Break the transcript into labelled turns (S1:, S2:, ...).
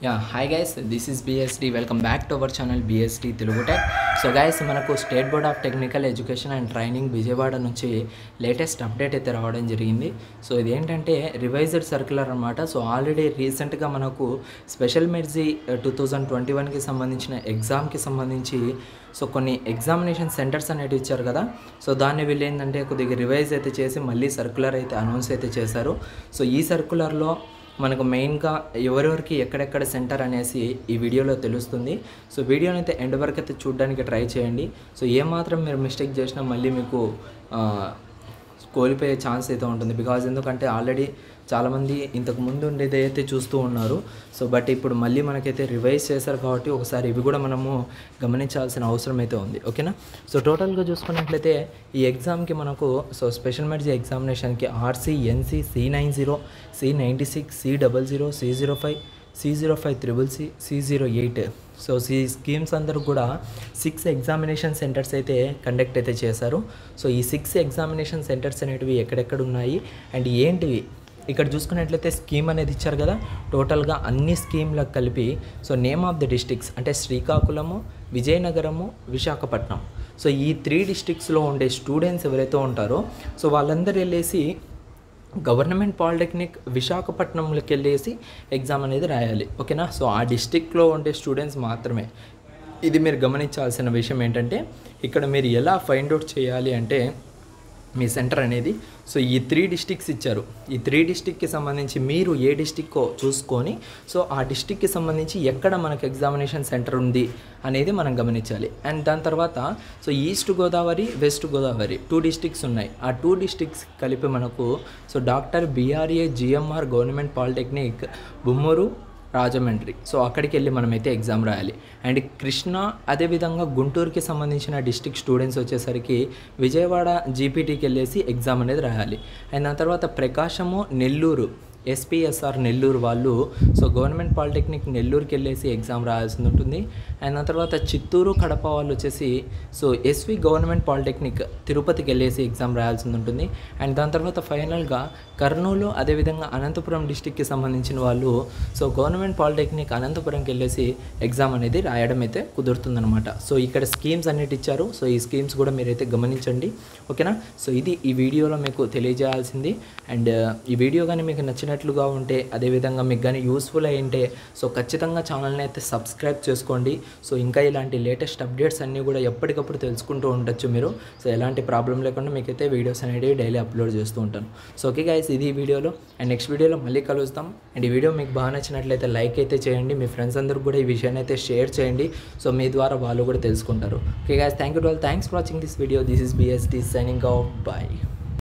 S1: yeah hi guys this is BSD welcome back to our channel BSD Telugu tech so guys మనకు state board of technical education and training Vijayawada నుంచి latest update అయితే రావడం జరిగింది so ఇదేంటంటే revised circular అనమాట so already రీసెంట్గా మనకు special mercy two thousand twenty వన్కి సంబంధించిన ఎగ్జామ్కి సంబంధించి సో కొన్ని ఎగ్జామినేషన్ సెంటర్స్ అనేవి ఇచ్చారు కదా సో దాన్ని వీళ్ళు ఏంటంటే కొద్దిగా రివైజ్ అయితే చేసి మళ్ళీ సర్క్యులర్ అయితే అనౌన్స్ అయితే చేశారు సో ఈ సర్క్యులర్లో మనకు మెయిన్గా ఎవరెవరికి ఎక్కడెక్కడ సెంటర్ అనేసి ఈ వీడియోలో తెలుస్తుంది సో వీడియోని అయితే ఎండ్ వరకు అయితే చూడడానికి ట్రై చేయండి సో ఏమాత్రం మీరు మిస్టేక్ చేసినా మళ్ళీ మీకు ఆ, కోల్పోయే ఛాన్స్ అయితే ఉంటుంది బికాజ్ ఎందుకంటే ఆల్రెడీ చాలామంది ఇంతకు ముందు ఉండేది అయితే చూస్తూ ఉన్నారు సో బట్ ఇప్పుడు మళ్ళీ మనకైతే రివైజ్ చేశారు కాబట్టి ఒకసారి ఇవి కూడా మనము గమనించాల్సిన అవసరం అయితే ఉంది ఓకేనా సో టోటల్గా చూసుకున్నట్లయితే ఈ ఎగ్జామ్కి మనకు సో స్పెషల్ మెడ్జీ ఎగ్జామినేషన్కి RC NC C nine zero C ninety six C double zero C zero five C zero five triple C C zero eight so ఈ స్కీమ్స్ అందరూ కూడా సిక్స్ ఎగ్జామినేషన్ సెంటర్స్ అయితే కండక్ట్ అయితే చేశారు so ఈ six examination centres అనేటివి ఎక్కడెక్కడ ఉన్నాయి అండ్ ఏంటివి ఇక్కడ చూసుకున్నట్లయితే స్కీమ్ అనేది ఇచ్చారు కదా టోటల్గా అన్ని స్కీమ్లకు కలిపి so name of the districts అంటే శ్రీకాకుళము విజయనగరము విశాఖపట్నం సో ఈ త్రీ డిస్ట్రిక్ట్స్లో ఉండే స్టూడెంట్స్ ఎవరైతే ఉంటారో సో వాళ్ళందరూ వెళ్ళేసి గవర్నమెంట్ పాలిటెక్నిక్ విశాఖపట్నంలోకి వెళ్ళేసి ఎగ్జామ్ అనేది రాయాలి ఓకేనా సో ఆ డిస్టిక్లో ఉండే స్టూడెంట్స్ మాత్రమే ఇది మీరు గమనించాల్సిన విషయం ఏంటంటే ఇక్కడ మీరు ఎలా ఫైండ్ అవుట్ చేయాలి అంటే మీ సెంటర్ అనేది సో ఈ త్రీ డిస్టిక్స్ ఇచ్చారు ఈ త్రీ డిస్టిక్కి సంబంధించి మీరు ఏ డిస్టిక్కో చూసుకొని సో ఆ డిస్టిక్కి సంబంధించి ఎక్కడ మనకు ఎగ్జామినేషన్ సెంటర్ ఉంది అనేది మనం గమనించాలి అండ్ దాని తర్వాత so east Godavari west Godavari two districts ఉన్నాయి ఆ టూ డిస్టిక్స్ కలిపి మనకు so doctor BRA GMR government polytechnic Bommuru Rajahmundry so అక్కడికి వెళ్ళి మనమైతే ఎగ్జామ్ రాయాలి అండ్ కృష్ణ అదేవిధంగా గుంటూరుకి సంబంధించిన డిస్టిక్ స్టూడెంట్స్ వచ్చేసరికి విజయవాడ జీపీటీకి వెళ్ళేసి ఎగ్జామ్ అనేది రాయాలి అండ్ దాని తర్వాత ప్రకాశము నెల్లూరు ఎస్పీఎస్ఆర్ నెల్లూరు వాళ్ళు సో గవర్నమెంట్ పాలిటెక్నిక్ నెల్లూరుకి వెళ్ళేసి ఎగ్జామ్ రాయాల్సి ఉంటుంది అండ్ దాని తర్వాత చిత్తూరు కడప వాళ్ళు వచ్చేసి సో ఎస్వి గవర్నమెంట్ పాలిటెక్నిక్ తిరుపతికి వెళ్ళేసి ఎగ్జామ్ రాయాల్సి ఉంటుంది అండ్ దాని తర్వాత ఫైనల్గా కర్నూలు అదేవిధంగా అనంతపురం డిస్టిక్కి సంబంధించిన వాళ్ళు సో గవర్నమెంట్ పాలిటెక్నిక్ అనంతపురంకి వెళ్ళేసి ఎగ్జామ్ అనేది రాయడం అయితే కుదురుతుందనమాట సో ఇక్కడ స్కీమ్స్ అన్నిటి ఇచ్చారు సో ఈ స్కీమ్స్ కూడా మీరైతే గమనించండి ఓకేనా సో ఇది ఈ వీడియోలో మీకు తెలియజేయాల్సింది అండ్ ఈ వీడియో కానీ మీకు నచ్చినట్లుగా ఉంటే అదేవిధంగా మీకు కానీ యూస్ఫుల్ అయి ఉంటే సో ఖచ్చితంగా ఛానల్ని అయితే సబ్స్క్రైబ్ చేసుకోండి సో ఇంకా ఇలాంటి లేటెస్ట్ అప్డేట్స్ అన్నీ కూడా ఎప్పటికప్పుడు తెలుసుకుంటూ ఉండొచ్చు మీరు సో ఎలాంటి ప్రాబ్లం లేకుండా మీకైతే వీడియోస్ అనేవి డైలీ అప్లోడ్ చేస్తూ ఉంటాను సో ఓకే గైస్ ఇది ఈ వీడియోలో అండ్ నెక్స్ట్ వీడియోలో మళ్ళీ కలుస్తాం అండ్ ఈ వీడియో మీకు బాగా నచ్చినట్లయితే లైక్ అయితే చేయండి మీ ఫ్రెండ్స్ అందరూ కూడా ఈ విషయాన్ని అయితే షేర్ చేయండి సో మీ ద్వారా వాళ్ళు కూడా తెలుసుకుంటారు okay guys thank you to all thanks for watching this video this is BST signing off by